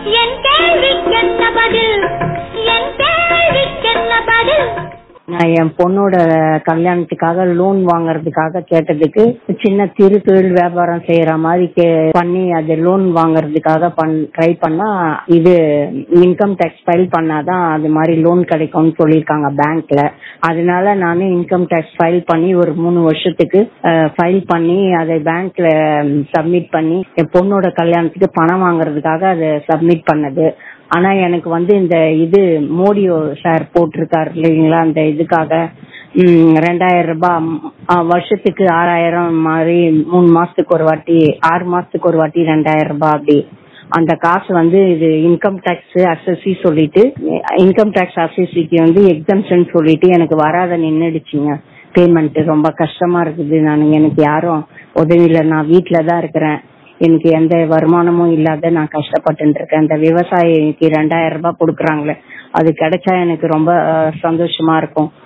என் கேள்விக்கென்ன பதில் என் கேள்விக்கென்ன பதில் நான் என் பொண்ணோட கல்யாணத்துக்காக லோன் வாங்குறதுக்காக கேட்டதுக்கு சின்ன சிறு தொழில் வியாபாரம் செய்யற மாதிரி கே பண்ணி அது லோன் வாங்குறதுக்காக பண் ட்ரை பண்ணா இது இன்கம் டேக்ஸ் ஃபைல் பண்ணாதான் அது மாதிரி லோன் கிடைக்கும்னு சொல்லியிருக்காங்க பேங்க்ல அதனால நானே இன்கம் டேக்ஸ் ஃபைல் பண்ணி ஒரு மூணு வருஷத்துக்கு ஃபைல் பண்ணி அதை பேங்க்ல சப்மிட் பண்ணி என் பொண்ணோட கல்யாணத்துக்கு பணம் வாங்குறதுக்காக அதை சப்மிட் பண்ணது ஆனா எனக்கு வந்து இந்த இது மோடி சார் போட்டிருக்காரு இல்லைங்களா அந்த இதுக்காக ம், ரெண்டாயிரம் ரூபாய் ம், ஆ, வருஷத்துக்கு ஆறாயிரம் மாதிரி மூணு மாசத்துக்கு ஒரு வாட்டி ஆறு மாசத்துக்கு ஒரு வாட்டி ரெண்டாயிரம் ரூபாய் அப்படி அந்த காசு வந்து இது இன்கம் டேக்ஸ் அசசி சொல்லிட்டு இன்கம் டேக்ஸ் அசசிக்கு வந்து எக்ஸம்ஷன் சொல்லிட்டு எனக்கு வராத நின்னுடுச்சுங்க பேமெண்ட் ரொம்ப கஷ்டமா இருக்குது நான் எனக்கு யாரும் உதவி இல்லை நான் வீட்டில தான் இருக்கிறேன் எனக்கு எந்த வருமானமும் இல்லாத நான் கஷ்டப்பட்டு இருக்கேன் இந்த விவசாயிக்கு ரெண்டாயிரம் ரூபாய் கொடுக்குறாங்களே அது கிடைச்சா எனக்கு ரொம்ப அஹ், சந்தோஷமா இருக்கும்